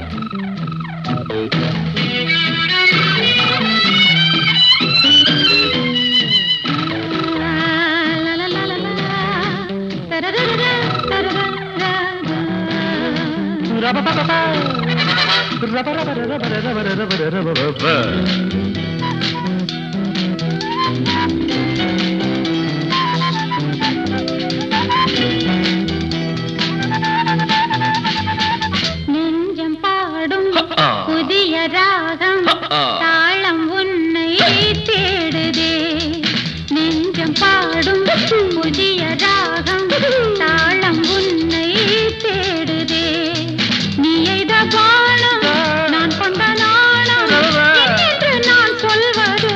நெஞ்சம் பாடும் புதிய ராகம் தாளம் உன்னை தேடுதே நெஞ்சம் பாடும் புதிய ராகம் தாளம் உன்னை தேடுதே நீ எய்த பானம் நான் கொண்ட நாணம் என்று நான் சொல்வதோ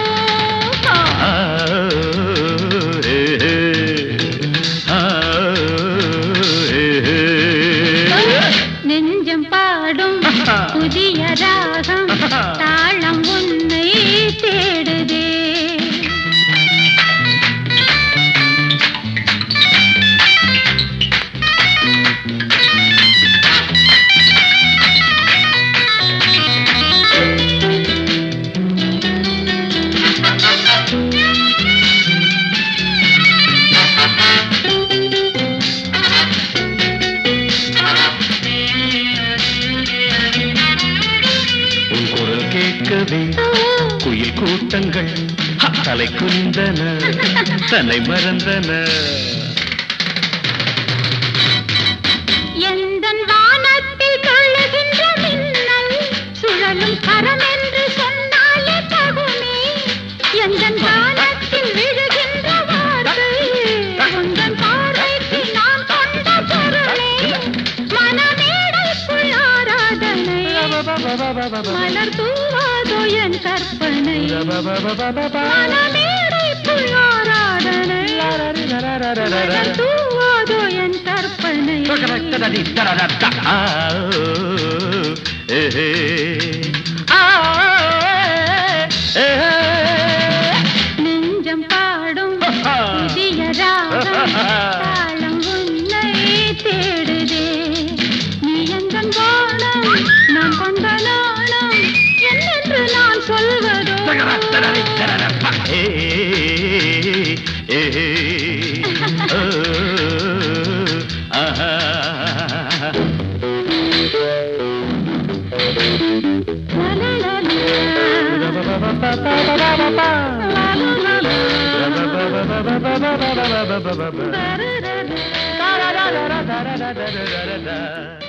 நெஞ்சம் பாடும் புதிய ராகம் தாளம் உன்னை தேடுதே உன் குரல் கேட்கவே குயில் கூட்டங்கள் தலை குனிந்தன தன்னை மறந்தன எந்தன் வானத்தில் கொள்ளுகின்ற மின்னல் சுழலும் கரம் என்று சொன்னாலே தகுமே எந்தன் வானத்தில் விழுகின்ற வார்த்தை உந்தன் பார்வைக்கு நான் கொண்ட பொருளே மனமேடைக்குள் ஆராதனை மலர் தூவாதோ என் கற்பனை மனமேடைக்குள் ஆராதனை மலர் தூவாதோ என் கற்பனை நெஞ்சம் பாடும் புதிய ராகம் தாளம் உன்னை தேடுதே நீ எந்தன் வானம் நான் கொண்ட நாணம் என்னென்று நான் சொல்வதோ Da da da da da da da da da da.